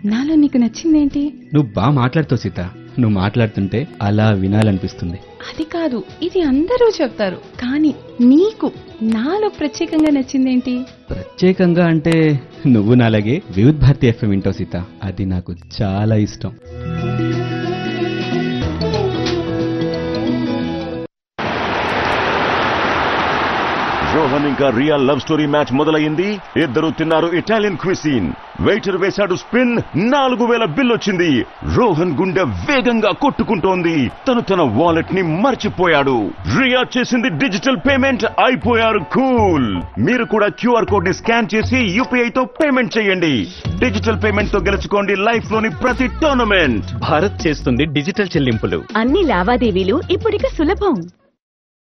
నాలో నీకు నచ్చిందేంటి నువ్వు బాగా మాట్లాడుతావు సీత నువ్వు మాట్లాడుతుంటే అలా వినాలనిపిస్తుంది అది కాదు ఇది అందరూ చెప్తారు కానీ నీకు నాలో ప్రత్యేకంగా నచ్చిందేంటి ప్రత్యేకంగా అంటే నువ్వు నాలాగే వివిధ్ భారతి ఎఫ్ఎం వింటావు సీత అది నాకు చాలా ఇష్టం రోహన్ ఇంకా రియల్ లవ్ స్టోరీ మ్యాచ్ మొదలైంది ఇద్దరు తిన్నారు ఇటాలియన్ క్విసిన్ వెయిటర్ వేశాడు స్పిన్ నాలుగు వేల బిల్ వచ్చింది రోహన్ గుండె వేగంగా కొట్టుకుంటోంది తను తన వాలెట్ ని మర్చిపోయాడు రియా చేసింది డిజిటల్ పేమెంట్ అయిపోయారు కూల్ మీరు కూడా క్యూఆర్ కోడ్ ని స్కాన్ చేసి యూపీఐ తో పేమెంట్ చేయండి డిజిటల్ పేమెంట్ తో గెలుచుకోండి లైఫ్ లోని ప్రతి టోర్నమెంట్ భారత్ చేస్తుంది డిజిటల్ చెల్లింపులు అన్ని లావాదేవీలు ఇప్పుడిక సులభం